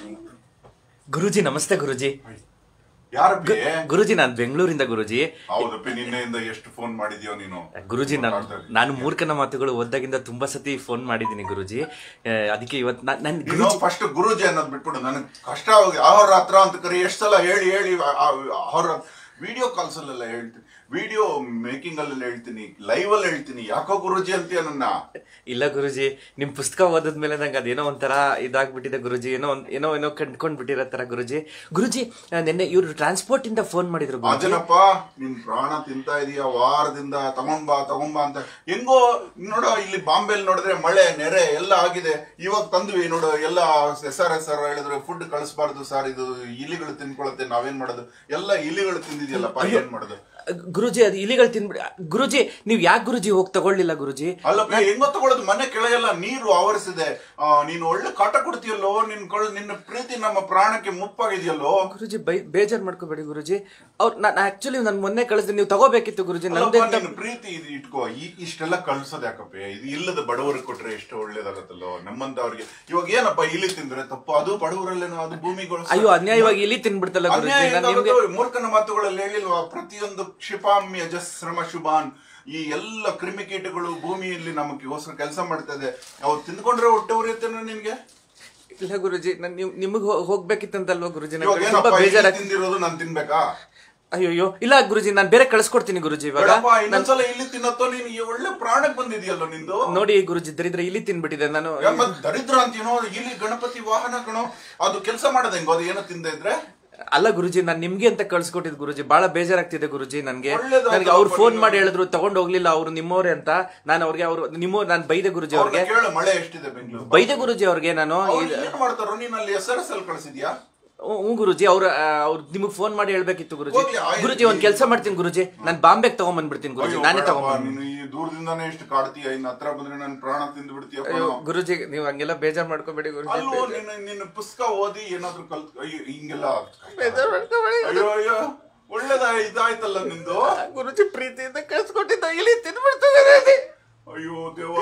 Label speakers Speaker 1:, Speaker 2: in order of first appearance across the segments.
Speaker 1: ಗುರುಜಿ ನಮಸ್ತೆ ಗುರುಜಿ
Speaker 2: ಯಾರಪ್ಪಿ
Speaker 1: ಗುರುಜಿ ನಾನು ಬೆಂಗಳೂರಿಂದ ಗುರುಜಿ
Speaker 2: ಹೌದಪ್ಪಿ ನಿನ್ನೆಯಿಂದ ಎಷ್ಟು ಫೋನ್ ಮಾಡಿದ್ಯೋ ನೀನು
Speaker 1: ಗುರುಜಿ ನಾನು
Speaker 2: ಮಾತಾಡ್ತಾ ಇದ್ದೀನಿ.
Speaker 1: ನಾನು ಮೂರ್ಖನ ಮಾತುಗಳು ಓದ್ದಾಗಿಂದ ತುಂಬಾ ಸತಿ ಫೋನ್ ಮಾಡಿದ್ದೀನಿ ಗುರುಜಿ ಆ, ಅದಕ್ಕೆ ಇವತ್ತು ನನ್
Speaker 2: ನೀನು
Speaker 1: ಗುರುಜಿ
Speaker 2: ಫಸ್ಟ್ ಗುರುಜಿ ಅನ್ನೋದು ಬಿಟ್ಬಿಡು ನನಗೆ ಕಷ್ಟ ಹೋಗಿ ಅವ್ರ ಹತ್ರ ಅಂತ ಕರಿ ಎಷ್ಟು ಸಲ ಹೇಳಿ ಹೇಳಿ ಅವ್ರ ವಿಡಿಯೋ ಕಾಲ್ಸ್ ಅಲ್ಲೆಲ್ಲ ಹೇಳ್ತೀನಿ ವಿಡಿಯೋ ಮೇಕಿಂಗ್ ಅಲ್ಲೆಲ್ಲ ಹೇಳ್ತೀನಿ ಲೈವ್ ಅಲ್ಲಿ ಹೇಳ್ತೀನಿ ಯಾಕೋ ಗುರುಜಿ ಅಂತೀಯ ನನ್ನ
Speaker 1: ಇಲ್ಲ ಗುರುಜಿ ನಿಮ್ ಪುಸ್ತಕ ಓದಿದ್ಮೇಲೆ ನಂಗೆ ಅದೇನೋ ಒಂಥರ ಇದಾಗ್ಬಿಟ್ಟಿದೆ ಗುರುಜಿ ಏನೋ ಒಂದ್- ಏನೋ ಏನೋ ಕಂಡ್ಕೊಂಡ್ ಬಿಟ್ಟಿರೋ ತರ ಗುರುಜಿ ಗುರುಜಿ ಆ, ನಿನ್ನೆ ಇವ್ರು ಟ್ರಾನ್ಸ್ಪೋರ್ಟ್ ಇಂದ ಫೋನ್ ಮಾಡಿದ್ರು ಗುರುಜಿ
Speaker 2: ಅಜನಪ್ಪ ನಿನ್ ಪ್ರಾಣ ತಿಂತಾ ಇದೀಯ ವಾರದಿಂದ ತಗೊಂಬಾ ತಗೊಂಬಾ ಅಂತ ಹೆಂಗೋ ನೋಡೋ ಇಲ್ಲಿ ಬಾಂಬೆಲ್ ನೋಡಿದ್ರೆ ಮಳೆ ನೆರೆ ಎಲ್ಲ ಆಗಿದೆ ಇವಾಗ ತಂದ್ವಿ ನೋಡು ಎಲ್ಲ ಎಸ್ ಆರ್ ಎಸ್ ಆರ್ ಹೇಳಿದ್ರೆ ಫುಡ್ ಕಳಿಸ್ಬಾರ್ದು ಸರ್ ಇದು ಇಲಿಗಳು ತಿನ್ಕೊಳತ್ತೆ ನಾವೇನ್ ಮಾಡೋದು ಎಲ್ಲ ಇಲಿಗಳು ತಿಂದಿದ್ಯಲ್ಲಪ್ಪ ಏನ್ ಮಾಡೋದು
Speaker 1: ಗುರುಜಿ ಅದು ಇಲಿಗಳು ತಿನ್ಬಿಡಿ ಗುರುಜಿ ನೀವ್ ಯಾಕೆ ಗುರುಜಿ ಹೋಗಿ ತಗೊಳ್ಳಿಲ್ಲ ಗುರುಜಿ
Speaker 2: ಅಲ್ಲಪ್ಪ ಹೆಂಗೋ ತಗೊಳ್ಳೋದು ಮನೆ ಕೆಳಗೆಲ್ಲ ನೀರು ಆವರಿಸಿದೆ ಆ, ನೀನು ಒಳ್ಳೆ ಕಾಟ ಕೊಡ್ತೀಯಲ್ಲೋ ನಿನ್ ಕಳ್ ನಿನ್ನ ಪ್ರೀತಿ ನಮ್ಮ ಪ್ರಾಣಕ್ಕೆ ಮುಪ್ಪಾಗಿದೆಯಲ್ಲೋ
Speaker 1: ಗುರುಜಿ ಬೈ ಬೇಜಾರ್ ಮಾಡ್ಕೋಬೇಡಿ ಗುರುಜಿ ಅವ್ರು ನಾನು ಆಕ್ಚುಲಿ ನಾನು ಮೊನ್ನೆ ಕಳಿಸಿದೆ ನೀವು ತಗೋಬೇಕಿತ್ತು ಗುರುಜಿ
Speaker 2: ಅಲ್ಲಪ್ಪ,
Speaker 1: ನಂದೆಂತ
Speaker 2: ನೀನು ಪ್ರೀತಿ ಇದು ಇಟ್ಕೋ ಈ ಇಷ್ಟೆಲ್ಲ ಕಳ್ಸೋದ್ ಯಾಕಪ್ಪ ಇದು ಇಲ್ಲದ ಬಡವರಿಗೆ ಕೊಟ್ರೆ ಎಷ್ಟು ಒಳ್ಳೇದಾಗತ್ತಲ್ಲೋ ನಮ್ಮಂತವ್ರಿಗೆ ಇವಾಗ ಏನಪ್ಪ ಇಲ್ಲಿ ತಿಂದ್ರೆ ತಪ್ಪು ಅದು ಬಡವರಲ್ಲೇನೋ ಅದು ಭೂಮಿಗಳು
Speaker 1: ಅಯ್ಯೋ ಅನ್ಯಾಯವಾಗಿ ಇಲ್ಲಿ ತಿನ್ಬಿಡ್ತಲ್ಲ ಗುರುಜಿ
Speaker 2: ಅನ್ಯಾಯ
Speaker 1: ನಾನು ನಿಮ್ಗೆ
Speaker 2: ಹೆಂಗಾಗುತ್ತೋ? ಮೂರ್ಖನ ಮಾತುಗಳಲ್ಲಿ ಹೇಳಿಲ್ವಾ ಪ್ರತಿಯೊಂದು ಕ್ಷಿಪಾಮ್ಯ ಜಸ್ರಮ ಶುಭಾನ್ ಈ ಎಲ್ಲ ಕ್ರಿಮಿಕೀಟಗಳು ಭೂಮಿಯಲ್ಲಿ ನಮಗೋಸ್ಕರ ಕೆಲಸ ಮಾಡ್ತದೆ ಅವು ತಿಂದ್ಕೊಂಡ್ರೆ ಹೊಟ್ಟೆ ಉರಿಯುತ್ತೇನೋ ನಿನ್ಗೆ
Speaker 1: ಇಲ್ಲ ಗುರುಜಿ ನಾನು ನಿಮ್ ನಿಮಗೆ ಹೋಗ್ಬೇಕಿತ್ತಂತಲ್ವಾ ಗುರುಜಿ
Speaker 2: ಇವಾಗ
Speaker 1: ನಂಗೆ ತುಂಬಾ
Speaker 2: ಏನಪ್ಪ ಇಲ್ಲಿ
Speaker 1: ಬೇಜಾರಾಗ್ತಿ
Speaker 2: ತಿಂದಿರೋದು ನಾನು ತಿನ್ಬೇಕಾ
Speaker 1: ಅಯ್ಯೋ ಅಯ್ಯೋ ಇಲ್ಲ ಗುರುಜಿ ನಾನು ಬೇರೆ ಕಳ್ಸ್ಕೊಡ್ತೀನಿ ಗುರುಜಿ ಇವಾಗ
Speaker 2: ಬೇಡಪ್ಪ ಇನ್ನೊಂದ್ಸಲ ಇಲ್ಲಿ ತಿನ್ನತ್ತೋ ನೀನು ಈ ಒಳ್ಳೆ ಪ್ರಾಣಕ್ಕೆ ಬಂದಿದ್ಯಲ್ಲೋ ನಿಂದು
Speaker 1: ನೋಡಿ ಗುರುಜಿ ದರಿದ್ರ ಇಲ್ಲಿ ತಿನ್ಬಿಟ್ಟಿದೆ ನಾನು
Speaker 2: ಯಾ, ಮತ್ತ್ ದರಿದ್ರ ಅಂತೀನೋ ಇಲ್ಲಿ ಗಣಪತಿ ವಾಹನ ಕಣೋ ಅದು ಕೆಲಸ ಮಾಡೋದ್ ಹೆಂಗೋ ಅದು ಏನೋ ತಿಂದ ಇದ್ರೆ
Speaker 1: ಅಲ್ಲ ಗುರುಜಿ ನಾನು ನಿಮ್ಗೆ ಅಂತ ಕಳ್ಸ್ಕೊಟ್ಟಿದ್ ಗುರುಜಿ ಬಹಳ ಬೇಜಾರಾಗ್ತಿದೆ ಗುರುಜಿ ನನ್ಗೆ
Speaker 2: ಒಳ್ಳೇದಾಯ್ತು
Speaker 1: ನನಗೆ ಅವ್ರು
Speaker 2: ಅಪ್ಪ
Speaker 1: ಫೋನ್
Speaker 2: ನೀವು.
Speaker 1: ಮಾಡಿ ಹೇಳಿದ್ರು ತಗೊಂಡ್ ಹೋಗ್ಲಿಲ್ಲ ಅವ್ರು ನಿಮ್ಮವ್ರೆ ಅಂತ ನಾನು ಅವ್ರಿಗೆ ಅವ್ರು ನಿಮ್ಮ ನಾನು ಬೈದೆ ಗುರುಜಿ ಅವ್ರಿಗೆ
Speaker 2: ಅವ್ರನ್ನ ಕೇಳು ಮಳೆ ಎಷ್ಟಿದೆ ಬೆಂಗಳೂರು
Speaker 1: ಬೈದೆ ಗುರುಜಿ ಅವ್ರಿಗೆ ನಾನು
Speaker 2: ಅವ್ರು ಏನ್ ಮಾಡ್ತಾರೋ ನೀನ್ ಅಲ್ಲಿ ಎಸ್ ಆರ್ ಎಸ್ ಅಲ್ಲಿ ಕಳ್ಸಿದ್ಯಾ
Speaker 1: ಹ್ಞೂ ಗುರುಜಿ ಅವ್ರ ಅವ್ರು ನಿಮಗೆ ಫೋನ್ ಮಾಡಿ ಹೇಳ್ಬೇಕಿತ್ತು ಗುರುಜಿ
Speaker 2: ಹೋಗ್ಲಿ, ಆಯ್ತು.
Speaker 1: ಗುರುಜಿ ಒಂದ್ ಕೆಲಸ ಮಾಡ್ತೀನಿ ಗುರುಜಿ ನಾನು ಬಾಂಬೆಗೆ ತಗೊಂಬಂದ್ಬಿಡ್ತೀನಿ ಗುರುಜಿ
Speaker 2: ಅಯ್ಯೋ,
Speaker 1: ನಾನೇ
Speaker 2: ಬೇಡಪ್ಪ,
Speaker 1: ತಗೊಂಬಂದ್
Speaker 2: ನೀನು ಈ ದೂರದಿಂದಾನೇ ಎಷ್ಟು ಕಾಡ್ತೀಯ ಇನ್ನು ಹತ್ರ ಬಂದ್ರೆ ನನ್ ಪ್ರಾಣ ತಿಂದು ಬಿಡ್ತೀಯ
Speaker 1: ಅಯ್ಯೋ ಗುರುಜಿ ನೀವು ಹಂಗೆಲ್ಲ ಬೇಜಾರ್ ಮಾಡ್ಕೋಬೇಡಿ ಗುರುಜಿ
Speaker 2: ಅಲ್ಲೋ ನಿನ್ನ ನಿನ್ನ ಪುಸ್ತಕ ಓದಿ ಏನಾದ್ರೂ ಕಲ್ತ್ ಅಯ್ಯೋ ಹಿಂಗೆಲ್ಲ
Speaker 1: ಬೇಜಾರ್ ಮಾಡ್ಕೋಬೇಡಿ
Speaker 2: ಅಯ್ಯೋ ಅಯ್ಯೋ ಒಳ್ಳೇದ ಇದಾಯ್ತಲ್ಲ ನಿಂದು
Speaker 1: ಗುರುಜಿ ಪ್ರೀತಿಯಿಂದ ಕಳ್ಸ್ಕೊಟ್ಟಿದ್ದ ಇಲ್ಲಿ ತಿನ್ಬಿಡ್ತಾರೆ
Speaker 2: ಅಯ್ಯೋ ದೇವ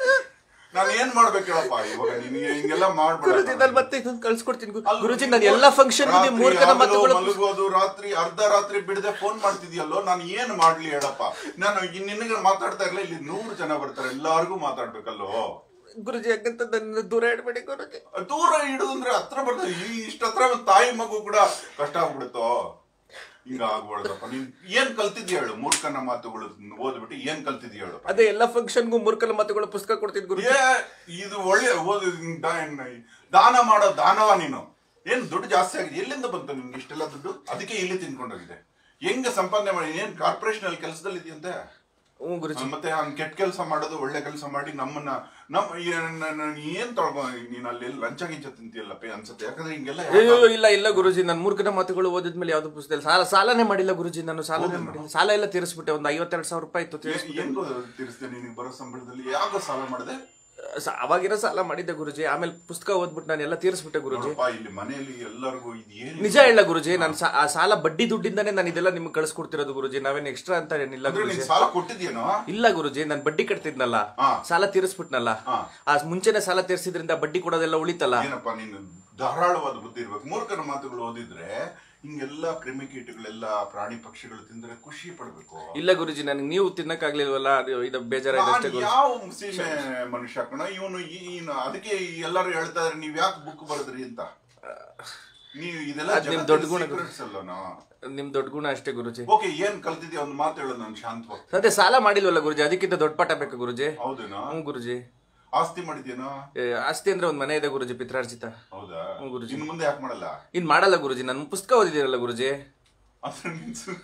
Speaker 2: ನಾನು ಏನ್ ಮಾಡ್ಬೇಕು ಹೇಳಪ್ಪ ಇವಾಗ ನಿನಗೆ ಹಿಂಗೆಲ್ಲ
Speaker 1: ಗುರುಜಿ
Speaker 2: ಮಾಡ್ಬೇಡ
Speaker 1: ನಾನು ಮತ್ತೆ ಇದನ್ನ ಕಳ್ಸ್ಕೊಡ್ತೀನಿ ಗು-
Speaker 2: ಅಲ್ಲ,
Speaker 1: ಗುರುಜಿ
Speaker 2: ನೀನು
Speaker 1: ನಾನು ಎಲ್ಲಾ ಫಂಕ್ಷನ್
Speaker 2: ರಾತ್ರಿ
Speaker 1: ಮೂರ್ಖನ
Speaker 2: ಹಗಲು
Speaker 1: ಮಾತುಗಳು
Speaker 2: ಮಲಗೋದು ರಾತ್ರಿ ಅರ್ಧ ರಾತ್ರಿ ಬಿಡದೆ ಫೋನ್ ಮಾಡ್ತಿದ್ಯಲ್ಲೋ ನಾನು ಏನ್ ಮಾಡ್ಲಿ ಹೇಳಪ್ಪ ನಾನು ಈ ನಿನಗೆ ಮಾತಾಡ್ತಾ ಇರ್ಲಿಲ್ಲ ಇಲ್ಲಿ ನೂರು ಜನ ಬರ್ತಾರೆ ಎಲ್ಲಾರ್ಗೂ ಮಾತಾಡ್ಬೇಕಲ್ಲೋ
Speaker 1: ಗುರುಜಿ ಹಂಗಂತ ನನ್ನ ದೂರ ಇಡ್ಬೇಡಿ ಗುರುಜಿ
Speaker 2: ದೂರ ಇಡುದಂದ್ರೆ ಹತ್ರ ಬರ್ತದೆ ಈ ಇಷ್ಟ ಹತ್ರ ಒಂದ್ ತಾಯಿ ಮಗು ಕೂಡ ಕಷ್ಟ ಆಗ್ಬಿಡುತ್ತೋ ಹಿಂಗ ಆಗ್ಬಾರ್ದಪ್ಪ ನೀನ್ ಏನ್ ಕಲ್ತಿದ್ಯ ಹೇಳು ಮೂರ್ಖನ ಮಾತುಗಳು ಓದ್ಬಿಟ್ಟು ಏನ್ ಕಲ್ತಿದ್ಯ ಹೇಳು
Speaker 1: ಅದೇ ಎಲ್ಲಾ ಫಂಕ್ಷನ್ಗೂ ಮೂರ್ಖನ ಮಾತುಗಳು ಪುಸ್ತಕ ಕೊಡ್ತೀನಿ ಗುರುಜಿ
Speaker 2: ಏ ಇದು ಒಳ್ಳೆ ಓದು ದಾ- ದಾನ ಮಾಡೋ ದಾನವ ನೀನು ಏನ್ ದುಡ್ಡು ಜಾಸ್ತಿ ಆಗಿದೆ ಎಲ್ಲಿಂದ ಬಂತು ನಿಮ್ಗೆ ಇಷ್ಟೆಲ್ಲ ದುಡ್ಡು ಅದಕ್ಕೆ ಇಲ್ಲಿ ತಿನ್ಕೊಂಡೋಗಿದೆ ಹೆಂಗ ಸಂಪಾದನೆ ಮಾಡಿ ಏನ್ ಕಾರ್ಪೊರೇಷನ್ ಅಲ್ಲಿ ಕೆಲಸದಲ್ಲಿ ಇದೆಯಂತೆ
Speaker 1: ಹ್ಞೂ ಗುರುಜಿ
Speaker 2: ಮತ್ತೆ ಹಂಗ್ ಕೆಟ್ಟ ಕೆಲಸ ಮಾಡೋದು ಒಳ್ಳೆ ಕೆಲಸ ಮಾಡಿ ನಮ್ಮನ್ನ ನಮ್ಮ ಏನ್- ನ- ಏನ್ ತಳ್ಕೊ ನೀನ್ ಅಲ್ಲಿ ಎಲ್ಲಿ ಲಂಚ ಗಿಂಚ ತಿಂತೀಯಲ್ಲಪ್ಪ ಅನ್ಸುತ್ತೆ ಯಾಕಂದ್ರೆ ಹಿಂಗೆಲ್ಲ
Speaker 1: ಅಯ್ಯೋ ಇಲ್ಲ ಇಲ್ಲ ಗುರುಜಿ ನಾನು ಮೂರ್ಖನ ಮಾತುಗಳು ಓದಿದ್ಮೇಲೆ ಯಾವ್ದು ಪುಸ್ತಕ ಸಾಲ ಸಾಲನೇ ಮಾಡಿಲ್ಲ ಗುರುಜಿ ನಾನು ಸಾಲನೇ ಮಾಡಿಲ್ಲ ಸಾಲ ಎಲ್ಲ ತೀರಿಸ್ಬಿಟ್ಟೆ ಒಂದು ಐವತ್ತೆರಡು ಸಾವಿರ ರೂಪಾಯಿ ಇತ್ತು ತೀರಿಸ್
Speaker 2: ಹೆಂಗೋ ತೀರಿಸ್ತೆ ನಿನಗೆ ಬರೋ ಸಂಬಳದಲ್ಲಿ ಯಾಕೋ ಸಾಲ ಮಾಡಿದೆ
Speaker 1: ಸ- ಅವಾಗಿರೋ ಸಾಲ ಮಾಡಿದ್ದೆ ಗುರುಜಿ ಆಮೇಲೆ ಪುಸ್ತಕ ಓದ್ಬಿಟ್ಟು ನಾನು ಎಲ್ಲ ತೀರಿಸ್ಬಿಟ್ಟೆ ಗುರುಜಿ
Speaker 2: ನೋಡಪ್ಪ ಇಲ್ಲಿ ಮನೆಯಲ್ಲಿ ಎಲ್ಲರಿಗೂ ಇದು ಏನು
Speaker 1: ನಿಜ ಹೇಳ ಗುರುಜಿ ನಾನು ಆ ಸಾಲ ಬಡ್ಡಿ ದುಡ್ಡಿಂದಾನೇ ನಾನು ಇದೆಲ್ಲ ನಿಮ್ಗೆ ಕಳ್ಸ್ಕೊಡ್ತಿರೋದು ಗುರುಜಿ ನಾವೇನು ಎಕ್ಸ್ಟ್ರಾ ಅಂತ ಏನಿಲ್ಲ
Speaker 2: ಅಂದ್ರೆ
Speaker 1: ಗುರುಜಿ
Speaker 2: ನೀನ್ ಸಾಲ ಕೊಟ್ಟಿದ್ಯೇನೋ
Speaker 1: ಇಲ್ಲ ಗುರುಜಿ ನಾನು ಬಡ್ಡಿ ಕಟ್ತಿದ್ನಲ್ಲ
Speaker 2: ಹಾ.
Speaker 1: ಸಾಲ ತೀರಿಸ್ಬಿಟ್ನಲ್ಲ
Speaker 2: ಹಾ.
Speaker 1: ಆ ಮುಂಚೆನೆ ಸಾಲ ತೀರಿಸಿದ್ರಿಂದ ಬಡ್ಡಿ ಕೊಡೋದೆಲ್ಲ ಉಳಿತಲ್ಲ
Speaker 2: ಏನಪ್ಪ ನೀನು ಧಾರಾಳವಾದ ಬುದ್ಧಿ ಇರ್ಬೇಕು ಮೂರ್ಖನ ಮಾತುಗಳು ಓದಿದ್ರೆ ಹಿಂಗೆಲ್ಲ ಕ್ರಿಮಿಕೀಟಗಳೆಲ್ಲ ಪ್ರಾಣಿ ಪಕ್ಷಿಗಳು ತಿಂದ್ರೆ ಖುಷಿ ಪಡ್ಬೇಕು
Speaker 1: ಇಲ್ಲ ಗುರುಜಿ ನನಗೆ ನೀವು ತಿನ್ನಕ್ಕಾಗ್ಲಿಲ್ವಲ್ಲ ಅದು ಇದು ಬೇಜಾರಾಯ್ತು ಅಷ್ಟೇ
Speaker 2: ನಾನ್
Speaker 1: ಗುರುಜಿ
Speaker 2: ಯಾವ ಸೀಮೆ ಮನುಷ್ಯ ಕಣ ಇವನು ಈನು ಅದಕ್ಕೆ ಎಲ್ಲರೂ ಹೇಳ್ತಾ ಇದ್ರೆ ನೀವ್ ಯಾಕೆ ಬುಕ್ ಬರೆದ್ರಿ ಅಂತ ನೀವು ಇದೆಲ್ಲ
Speaker 1: ಅದ್ ನಿಮ್ ದೊಡ್ಡ ಗುಣ ಗುರು.
Speaker 2: ಅಲ್ಲನಾ
Speaker 1: ನಿಮ್ ದೊಡ್ಡ ಗುಣ ಅಷ್ಟೇ ಗುರುಜಿ
Speaker 2: ಓಕೆ ಏನ್ ಕಲ್ತಿದ್ಯಾ ಒಂದು ಮಾತು ಹೇಳು ನಾನು ಶಾಂತವಾಗಿ
Speaker 1: ಅದೇ ಸಾಲ ಮಾಡಿಲ್ವಲ್ಲ ಗುರುಜಿ ಅದಕ್ಕಿಂತ ದೊಡ್ಡ ಪಾಠ ಬೇಕು ಗುರುಜಿ
Speaker 2: ಹೌದೇನಾ
Speaker 1: ಹ್ಞೂ ಗುರುಜಿ
Speaker 2: ಆಸ್ತಿ ಮಾಡಿದ್ಯೇನೋ
Speaker 1: ಏ, ಆಸ್ತಿ ಅಂದ್ರೆ ಒಂದ್ ಮನೆ ಇದೆ ಗುರುಜಿ ಪಿತ್ರಾರ್ಜಿತ
Speaker 2: ಹೌದಾ
Speaker 1: ಹ್ಞೂ ಗುರುಜಿ.
Speaker 2: ಇನ್ನು ಮುಂದೆ ಯಾಕೆ ಮಾಡಲ್ಲ
Speaker 1: ಇನ್ ಮಾಡಲ್ಲ ಗುರುಜಿ ನಾನು ಪುಸ್ತಕ ಓದಿದಿರಲ್ಲ ಗುರುಜಿ
Speaker 2: ಅದ್ರ ನಿನ್ ಸು-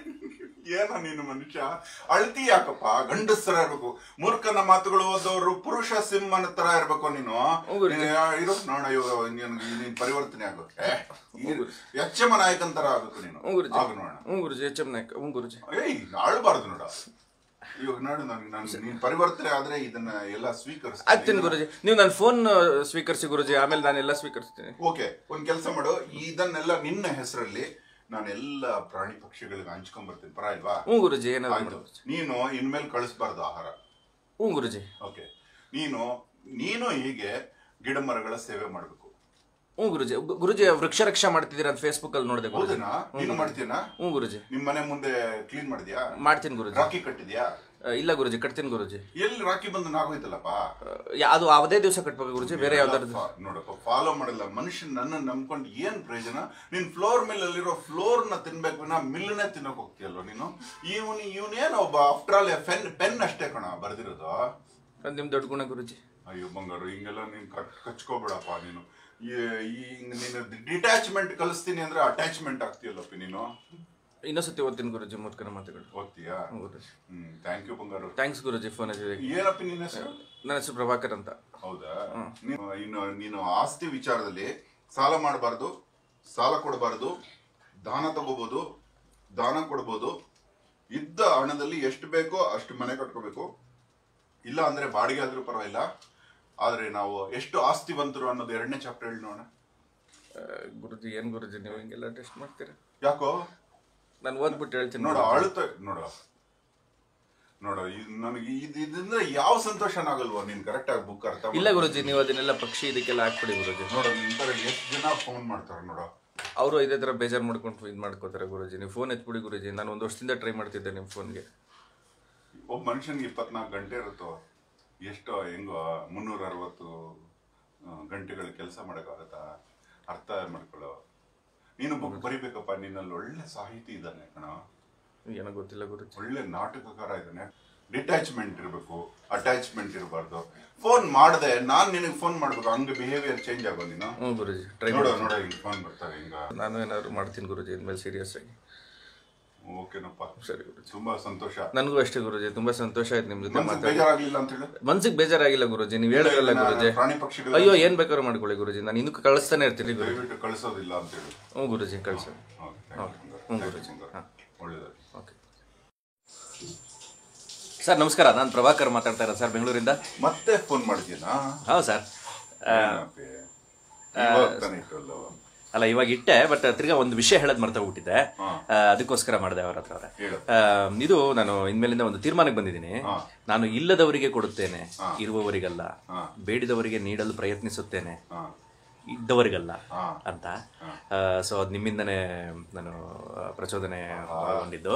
Speaker 2: ಏನೋ ನೀನು ಮನುಷ್ಯ ಅಳ್ತಿ ಯಾಕಪ್ಪ ಗಂಡಸರ ಇರ್ಬೇಕು ಮೂರ್ಖನ ಮಾತುಗಳು ಓದೋರು ಪುರುಷ ಸಿಂಹನ ತರ ಇರ್ಬೇಕು ನೀನು ನೀನು ಇರು ನೋಡ ಇವಾಗ ನೀನು ನೀನ್ ಪರಿವರ್ತನೆ ಆಗು ಏ, ಈ- ಯಕ್ಷಮ ನಾಯಕನ್ ತರ ಆಗ್ಬೇಕು ನೀನು
Speaker 1: ಹ್ಞೂ ಗುರುಜಿ
Speaker 2: ಆಗ ನೋಡೋಣ
Speaker 1: ಹ್ಞೂ ಗುರುಜಿ ಎಚ್ ಎಂ ನಾಯ್ಕ ಹ್ಞೂ ಗುರುಜಿ
Speaker 2: ಏಯ್ ಆಳ್ಬಾರ್ದು ನೋಡ ಇವಾಗ ನೋಡು ನನಗೆ ನಾನು ನೀನ್ ಪರಿವರ್ತನೆ ಆದ್ರೆ ಇದನ್ನ ಎಲ್ಲ ಸ್ವೀಕರಿಸ್ತೀನಿ
Speaker 1: ಆಗ್ತೀನಿ ಗುರುಜಿ ನೀವು ನನ್ನ ಫೋನ್ ಸ್ವೀಕರಿಸಿ ಗುರುಜಿ ಆಮೇಲೆ ನಾನೆಲ್ಲ ಸ್ವೀಕರಿಸ್ತೀನಿ
Speaker 2: ಓಕೆ ಒಂದ್ ಕೆಲಸ ಮಾಡು ಇದನ್ನೆಲ್ಲ ನಿನ್ನ ಹೆಸರಲ್ಲಿ ನಾನೆಲ್ಲ ಪ್ರಾಣಿ ಪಕ್ಷಿಗಳಿಗೆ ಹಂಚ್ಕೊಂಡ್ ಬರ್ತೀನಿ ಪರ ಇಲ್ವಾ
Speaker 1: ಹ್ಞೂ ಗುರುಜಿ ಏನಾದ್ರು
Speaker 2: ಆಯ್ತು
Speaker 1: ಮಾಡು.
Speaker 2: ನೀನು ಇನ್ಮೇಲೆ ಕಳಿಸ್ಬಾರ್ದು ಆಹಾರ
Speaker 1: ಹ್ಞೂ ಗುರುಜಿ
Speaker 2: ಓಕೆ ನೀನು ನೀನು ಹೀಗೆ ಗಿಡ ಮರಗಳ ಸೇವೆ ಮಾಡಬೇಕು
Speaker 1: ಹ್ಞೂ ಗುರುಜಿ ಗು- ಗುರುಜಿ ವೃಕ್ಷ ರಕ್ಷಾ ಮಾಡ್ತಿದ್ದೀರಾ ಅಂತ ಫೇಸ್ಬುಕ್ ಅಲ್ಲಿ ನೋಡಿದೆ ಗುರುಜಿ
Speaker 2: ಹೌದನಾ ನೀನು ಮಾಡ್ತೀಯನಾ
Speaker 1: ಹ್ಞೂ ಗುರುಜಿ
Speaker 2: ನಿಮ್ ಮನೆ ಮುಂದೆ ಕ್ಲೀನ್ ಮಾಡಿದ್ಯಾ
Speaker 1: ಮಾಡ್ತೀನಿ ಗುರುಜಿ
Speaker 2: ರಾಖಿ ಕಟ್ಟಿದ್ಯಾ
Speaker 1: ಆ, ಇಲ್ಲ ಗುರುಜಿ ಕಟ್ತೀನಿ ಗುರುಜಿ
Speaker 2: ಎಲ್ಲಿ ರಾಖಿ ಬಂದು ನಾಗೋಯ್ತಲ್ಲಪ್ಪ
Speaker 1: ಆ, ಯಾ- ಅದು ಅದೇ ದಿವಸ ಕಟ್ಬೇಕು ಗುರುಜಿ ಬೇರೆ ಯಾವ್ದಾದ್ರು
Speaker 2: ಫಾ- ನೋಡಪ್ಪ ಫಾಲೋ ಮಾಡಲ್ಲ ಮನುಷ್ಯ ನನ್ನ ನಂಬ್ಕೊಂಡು ಏನ್ ಪ್ರಯೋಜನ ನೀನ್ ಫ್ಲೋರ್ ಮಿಲ್ ಅಲ್ಲಿರೋ ಫ್ಲೋರ್ ನ ತಿನ್ಬೇಕು ನಾ ಮಿಲ್ನೇ ತಿನ್ನಕ್ ಹೋಗ್ತೀಯಲ್ವ ನೀನು ಇವನ್ ಇವನೇನು ಒಬ್ಬ ಆಫ್ಟರ್ ಆಲ್ ಪೆನ್ ಪೆನ್ ಅಷ್ಟೇ ಕಣ ಬರ್ದಿರೋದು
Speaker 1: ಅದು ನಿಮ್ ದೊಡ್ಡ ಗುಣ ಗುರುಜಿ
Speaker 2: ಅಯ್ಯೋ ಬಂಗಾರು ಹಿಂಗೆಲ್ಲ ನೀನ್ ಕಚ್ ಕಚ್ಕೋಬೇಡಪ್ಪ ನೀನು ಈ- ಈ ಹಿಂಗ್ ನೀನು ಡಿಟ್ಯಾಚ್ಮೆಂಟ್ ಕಲಿಸ್ತೀನಿ ಅಂದ್ರೆ ಅಟ್ಯಾಚ್ಮೆಂಟ್ ಆಗ್ತೀಯಲ್ಲಪ್ಪ ನೀನು
Speaker 1: ಇನ್ನೊಂದ್ಸತಿ ಓದ್ತೀನಿ ಗುರುಜಿ ಮೂತ್ಕನ ಮಾತುಗಳು
Speaker 2: ಓದ್ತೀಯಾ
Speaker 1: ಹ್ಞೂ ಗುರುಜಿ
Speaker 2: ಹ್ಮ್ ಥ್ಯಾಂಕ್ ಯು ಬಂಗಾರು
Speaker 1: ಥ್ಯಾಂಕ್ಸ್ ಗುರುಜಿ ಫೋನ್ ಹಚ್ಚಿದ್ದಕ್ಕೆ
Speaker 2: ಏನಪ್ಪ ನಿನ್ನ ಹೆಸರು
Speaker 1: ನನ್ನ ಹೆಸರು ಪ್ರಭಾಕರ್ ಅಂತ
Speaker 2: ಹೌದಾ ನೀನು ಇನ್ನು ನೀನು ಆಸ್ತಿ ವಿಚಾರದಲ್ಲಿ ಸಾಲ ಮಾಡಬಾರ್ದು ಸಾಲ ಕೊಡಬಾರ್ದು ದಾನ ತಗೋಬಹುದು ದಾನ ಕೊಡ್ಬೋದು ಇದ್ದ ಹಣದಲ್ಲಿ ಎಷ್ಟು ಬೇಕೋ ಅಷ್ಟು ಮನೆ ಕಟ್ಕೋಬೇಕು ಇಲ್ಲ ಅಂದ್ರೆ ಬಾಡಿಗೆ ಆದ್ರೂ ಪರವಾಗಿಲ್ಲ ಆದ್ರೆ ನಾವು ಎಷ್ಟು ಆಸ್ತಿವಂತರು ಅನ್ನೋದು ಎರಡನೇ ಚಾಪ್ಟರ್ ಹೇಳಿ ನೋಡೋಣ
Speaker 1: ಆ, ಗುರುಜಿ ಏನ್ ಗುರುಜಿ ನೀವು ಹಿಂಗೆಲ್ಲ ಟೆಸ್ಟ್ ಮಾಡ್ತೀರಾ
Speaker 2: ಯಾಕೋ
Speaker 1: ನಾನು ಓದ್ಬಿಟ್ಟು ಹೇಳ್ತೀನಿ
Speaker 2: ನೋಡ ಅಳುತ್ತ ನೋಡ ನೋಡ ಇದು ನನಗೆ ಇದು ಇದರಿಂದ ಯಾವ ಸಂತೋಷನಾಗಲ್ವಾ ನೀನ್ ಕರೆಕ್ಟ್ ಆಗಿ ಬುಕ್ ಅರ್ಥ
Speaker 1: ಇಲ್ಲ ಗುರುಜಿ ನೀವು ಅದನ್ನೆಲ್ಲ ಪಕ್ಷಿ ಇದಕ್ಕೆಲ್ಲ ಹಾಕ್ಬಿಡಿ ಗುರುಜಿ
Speaker 2: ನೋಡ ನಿಂತರ ಎಷ್ಟು ಜನ ಫೋನ್ ಮಾಡ್ತಾರೆ ನೋಡ
Speaker 1: ಅವರು ಇದೇ ತರ ಬೇಜಾರು ಮಾಡ್ಕೊಂಡು ಇದು ಮಾಡ್ಕೋತಾರೆ ಗುರುಜಿ ನೀವು ಫೋನ್ ಎತ್ಬಿಡಿ ಗುರುಜಿ ನಾನು ಒಂದು ವರ್ಷದಿಂದ ಟ್ರೈ ಮಾಡ್ತಿದ್ದೆ ನಿಮ್ಮ ಫೋನ್ಗೆ
Speaker 2: ಒಬ್ಬ ಮನುಷ್ಯನ್ಗೆ ಇಪ್ಪತ್ನಾಲ್ಕು ಗಂಟೆ ಇರುತ್ತೋ ಎಷ್ಟೋ ಹೆಂಗೋ ಮುನ್ನೂರ ಅರವತ್ತು ಗಂಟೆಗಳ ಕೆಲಸ ಮಾಡೋಕ್ಕಾಗತ್ತಾ ಅರ್ಥ ಮಾಡ್ಕೊಳ್ಳೋ ನೀನು ಬುಕ್ ಬರಿಬೇಕಪ್ಪ ನಿನ್ನಲ್ಲಿ ಒಳ್ಳೆ ಸಾಹಿತಿ ಇದ್ದಾನೆ ಕಣ
Speaker 1: ಏನೋ ಗೊತ್ತಿಲ್ಲ ಗುರುಜಿ
Speaker 2: ಒಳ್ಳೆ ನಾಟಕಕಾರ ಇದ್ದಾನೆ ಡಿಟ್ಯಾಚ್ಮೆಂಟ್ ಇರಬೇಕು ಅಟ್ಯಾಚ್ಮೆಂಟ್ ಇರಬಾರ್ದು ಫೋನ್ ಮಾಡದೆ ನಾನ್ ನಿನಗೆ ಫೋನ್ ಮಾಡ್ಬೇಕು ಹಂಗೆ ಬಿಹೇವಿಯರ್ ಚೇಂಜ್ ಆಗೋ ನೀನು
Speaker 1: ಹ್ಞೂ ಗುರುಜಿ ಟ್ರೈ
Speaker 2: ನೋಡೋ ನೋಡೋ ಹಿಂಗೆ ಫೋನ್ ಬರ್ತಾರೆ ಹಿಂಗ
Speaker 1: ನಾನು ಏನಾದ್ರು ಮಾಡ್ತೀನಿ ಗುರುಜಿ ಇನ್ಮೇಲೆ ಸೀರಿಯಸ್ ಆಗಿ
Speaker 2: ಓಕೆನಪ್ಪ
Speaker 1: ಸರಿ ಗುರುಜಿ
Speaker 2: ತುಂಬಾ ಸಂತೋಷ
Speaker 1: ನನಗೂ ಅಷ್ಟೇ ಗುರುಜಿ ತುಂಬಾ ಸಂತೋಷ ಆಯ್ತು ನಿಮ್ ಜೊತೆ
Speaker 2: ಮನ್ಸಿಗೆ
Speaker 1: ಮಾತಾಡಿ
Speaker 2: ಬೇಜಾರಾಗ್ಲಿಲ್ಲ ಅಂತ ಹೇಳಿ
Speaker 1: ಮನ್ಸಿಗೆ ಬೇಜಾರಾಗಿಲ್ಲ ಗುರುಜಿ ನೀವು ಹೇಳಿದ್ರಲ್ಲ ಗುರುಜಿ
Speaker 2: ಪ್ರಾಣಿ ಪಕ್ಷಿಗಳು
Speaker 1: ಅಯ್ಯೋ ಏನ್ ಬೇಕಾದ್ರೂ ಮಾಡ್ಕೊಳ್ಳಿ ಗುರುಜಿ ನಾನು ಇನ್ನೂ ಕಳಿಸ್ತಾನೆ ಇರ್ತೀನಿ ಗುರುಜಿ
Speaker 2: ದಯವಿಟ್ಟು ಕಳಿಸೋದಿಲ್ಲ ಅಂತ ಹೇಳಿ
Speaker 1: ಹ್ಞೂ ಗುರುಜಿ ಕಳ್ಸಿ ಹ್ಞೂ ಗುರುಜಿ
Speaker 2: ಒಳ್ಳೇದಾಗಿ
Speaker 1: ಓಕೆ ಸರ್ ನಮಸ್ಕಾರ ನಾನು ಪ್ರಭಾಕರ್ ಮಾತಾಡ್ತಾ ಇರೋದು ಸರ್ ಬೆಂಗಳೂರಿಂದ
Speaker 2: ಮತ್ತೆ ಫೋನ್ ಮಾಡಿದ್ಯಾ
Speaker 1: ಹೌದು ಸರ್
Speaker 2: ಇವಾಗ ತಾನೇ ಇಟ್ಟಲ್ಲ
Speaker 1: ಅಲ್ಲ ಇವಾಗ ಇಟ್ಟೆ ಬಟ್ ತಿರ್ಗಾ ಒಂದು ವಿಷಯ ಹೇಳೋದು ಮರ್ತ ಹೋಗ್ಬಿಟ್ಟಿದ್ದೆ
Speaker 2: ಹಾ.
Speaker 1: ಆ, ಅದಕ್ಕೋಸ್ಕರ ಮಾಡಿದೆ ಅವ್ರ ಹತ್ರ ಅವ್ರೆ.
Speaker 2: ಹೇಳು.
Speaker 1: ಆ, ಇದು ನಾನು ಇನ್ಮೇಲಿಂದ ಒಂದು ತೀರ್ಮಾನಕ್ಕೆ ಬಂದಿದ್ದೀನಿ
Speaker 2: ಹಾ.
Speaker 1: ನಾನು ಇಲ್ಲದವರಿಗೆ ಕೊಡುತ್ತೇನೆ
Speaker 2: ಹಾ.
Speaker 1: ಇರುವವರಿಗಲ್ಲ
Speaker 2: ಹಾ.
Speaker 1: ಬೇಡಿದವರಿಗೆ ನೀಡಲು ಪ್ರಯತ್ನಿಸುತ್ತೇನೆ
Speaker 2: ಹಾ
Speaker 1: ಇದ್ದವರಿಗಲ್ಲ
Speaker 2: ಹಾ.
Speaker 1: ಅಂತ ಸೊ ಅದು ನಿಮ್ಮಿಂದನೇ ನಾನು ಆ, ಪ್ರಚೋದನೆ ತಗೊಂಡಿದ್ದು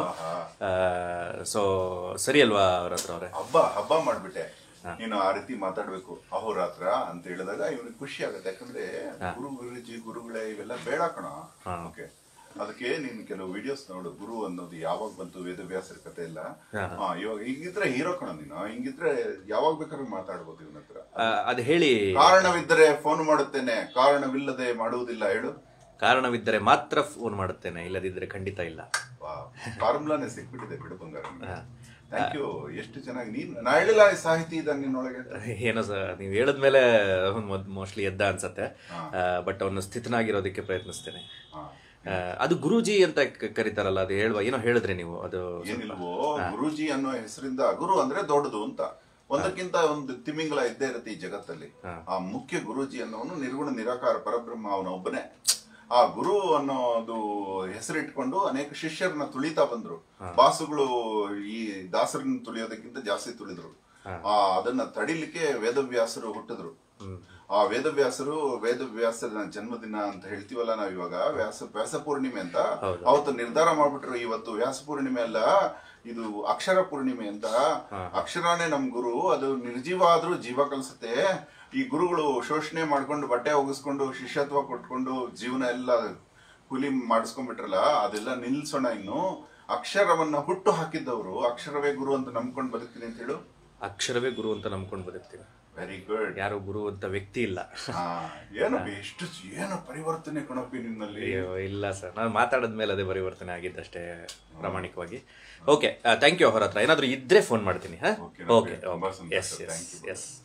Speaker 1: ಸೊ ಸರಿ ಅಲ್ವಾ ಅವ್ರ ಹತ್ರ ಅವ್ರೆ
Speaker 2: ಹಬ್ಬ ಹಬ್ಬ ಮಾಡ್ಬಿಟ್ಟೆ ನೀನು ಆ ರೀತಿ ಮಾತಾಡ್ಬೇಕು ಅಹೋರಾತ್ರ ಅಂತ ಹೇಳಿದಾಗ ಇವನಿಗೆ ಖುಷಿ ಆಗುತ್ತೆ ಯಾಕಂದ್ರೆ ಗುರು ಗುರುಜಿ ಗುರುಗಳೇ ಇವೆಲ್ಲ ಬೇಡ ಕಣ ಓಕೆ ಅದಕ್ಕೆ ನೀನ್ ಕೆಲವು ವಿಡಿಯೋಸ್ ನೋಡು ಗುರು ಅನ್ನೋದು ಯಾವಾಗ ಬಂತು ವೇದವ್ಯಾಸರ ಕತೆ ಎಲ್ಲ ಹಾ, ಇವಾಗ ಹಿಂಗಿದ್ರೆ ಹೀರೋ ಕಣ ನೀನು ಹಿಂಗಿದ್ರೆ ಯಾವಾಗ ಬೇಕಾದ್ರೂ ಮಾತಾಡ್ಬೋದು ಇವನ ಹತ್ರ
Speaker 1: ಆ, ಅದು ಹೇಳಿ
Speaker 2: ಕಾರಣವಿದ್ದರೆ ಫೋನ್ ಮಾಡುತ್ತೇನೆ ಕಾರಣವಿಲ್ಲದೆ ಮಾಡುವುದಿಲ್ಲ ಹೇಳು
Speaker 1: ಕಾರಣವಿದ್ದರೆ ಮಾತ್ರ ಫೋನ್ ಮಾಡುತ್ತೇನೆ ಇಲ್ಲದಿದ್ದರೆ ಖಂಡಿತ ಇಲ್ಲ
Speaker 2: ಫಾರ್ಮುಲಾನೇ ಸಿಕ್ಬಿಟ್ಟಿದೆ ಬಿಡು ಬಂಗಾರ ಥ್ಯಾಂಕ್ ಯು ಎಷ್ಟು ಚೆನ್ನಾಗಿ ನೀನ್ ನಾ ಹೇಳಿಲ್ಲ ಈ ಸಾಹಿತಿ ಇದ್ದಂಗೆ ನಿನ್ನೊಳಗೆ
Speaker 1: ಏನೋ ಸರ್ ನೀವು ಹೇಳಿದ್ಮೇಲೆ ಮೋಸ್ಟ್ಲಿ ಎದ್ದ ಅನ್ಸತ್ತೆ ಬಟ್ ಅವನು ಸ್ಥಿತನಾಗಿರೋದಕ್ಕೆ ಪ್ರಯತ್ನಿಸ್ತೇನೆ
Speaker 2: ಹಾ.
Speaker 1: ಆ, ಅದು ಗುರೂಜಿ ಅಂತ ಕ- ಕರೀತಾರಲ್ಲ ಅದು ಹೇಳುವ ಏನೋ ಹೇಳಿದ್ರಿ ನೀವು ಅದು
Speaker 2: ಏನಿಲ್ವೋ ಗುರುಜಿ ಅನ್ನೋ ಹೆಸರಿಂದ ಗುರು ಅಂದ್ರೆ ದೊಡ್ಡದು ಅಂತ ಒಂದಕ್ಕಿಂತ ಒಂದು ತಿಮಿಂಗಲ ಇದ್ದೇ ಇರುತ್ತೆ ಈ ಜಗತ್ತಲ್ಲಿ ಆ ಮುಖ್ಯ ಗುರುಜಿ ಅನ್ನೋನು ನಿರ್ಗುಣ ನಿರಾಕಾರ ಪರಬ್ರಹ್ಮ ಅವನ ಒಬ್ಬನೇ ಆ ಗುರು ಅನ್ನೋದು ಹೆಸರಿಟ್ಕೊಂಡು ಅನೇಕ ಶಿಷ್ಯರನ್ನ ತುಳಿತಾ ಬಂದ್ರು ಬಾಸುಗಳು ಈ ದಾಸರನ್ನ ತುಳಿಯೋದಕ್ಕಿಂತ ಜಾಸ್ತಿ ತುಳಿದ್ರು ಆ ಅದನ್ನ ತಡಿಲಿಕ್ಕೆ ವೇದವ್ಯಾಸರು ಹುಟ್ಟಿದ್ರು ಆ ವೇದವ್ಯಾಸರು ವೇದವ್ಯಾಸರ ಜನ್ಮದಿನ ಅಂತ ಹೇಳ್ತೀವಲ್ಲ ನಾವ್ ಇವಾಗ ವ್ಯಾಸ ವ್ಯಾಸ ಪೂರ್ಣಿಮೆ ಅಂತ ಅವತ್ತು ನಿರ್ಧಾರ ಮಾಡ್ಬಿಟ್ರು ಇವತ್ತು ವ್ಯಾಸ ಪೂರ್ಣಿಮೆ ಅಲ್ಲ ಇದು ಅಕ್ಷರ ಪೂರ್ಣಿಮೆ ಅಂತ ಅಕ್ಷರನೇ ನಮ್ ಗುರು ಅದು ನಿರ್ಜೀವ ಆದ್ರೂ ಜೀವ ಕಲ್ಸತ್ತೆ ಈ ಗುರುಗಳು ಶೋಷಣೆ ಮಾಡ್ಕೊಂಡು ಬಟ್ಟೆ ಒಗಿಸ್ಕೊಂಡು ಶಿಷ್ಯತ್ವ ಕೊಟ್ಕೊಂಡು ಜೀವನ ಎಲ್ಲ ಕೂಲಿ ಮಾಡಿಸ್ಕೊಂಡ್ಬಿಟ್ರಲ್ಲ ಅದೆಲ್ಲ ನಿಲ್ಸೋಣ ಇನ್ನು ಅಕ್ಷರವನ್ನ ಹುಟ್ಟು ಹಾಕಿದ್ದವರು ಅಕ್ಷರವೇ ಗುರು ಅಂತ ನಂಬ್ಕೊಂಡು ಬದುಕ್ತೀನಿ ಅಂತ ಹೇಳು
Speaker 1: ಅಕ್ಷರವೇ ಗುರು ಅಂತ ನಂಬ್ಕೊಂಡು ಬದುಕ್ತೀನಿ
Speaker 2: ವೆರಿ ಗುಡ್
Speaker 1: ಯಾರೋ ಗುರು ಅಂತ ವ್ಯಕ್ತಿ ಇಲ್ಲ
Speaker 2: ಏನು ಎಷ್ಟು ಏನು ಪರಿವರ್ತನೆ ಕಣಪ್ಪಿ ನಿನ್ನಲ್ಲಿ
Speaker 1: ಅಯ್ಯೋ ಇಲ್ಲ ಸರ್ ನಾನು ಮಾತಾಡಿದ್ಮೇಲೆ ಅದೇ ಪರಿವರ್ತನೆ ಆಗಿದ್ದಷ್ಟೇ ಪ್ರಾಮಾಣಿಕವಾಗಿ ಓಕೆ ಥ್ಯಾಂಕ್ ಯು ಅವ್ರ ಹತ್ರ ಏನಾದರೂ ಇದ್ರೆ ಫೋನ್ ಮಾಡ್ತೀನಿ ಹಾಂ
Speaker 2: Okay,
Speaker 1: ಓಕೆ
Speaker 2: ತುಂಬಾ ಸಂತೋಷ.
Speaker 1: Yes
Speaker 2: Thank
Speaker 1: yes
Speaker 2: you.
Speaker 1: S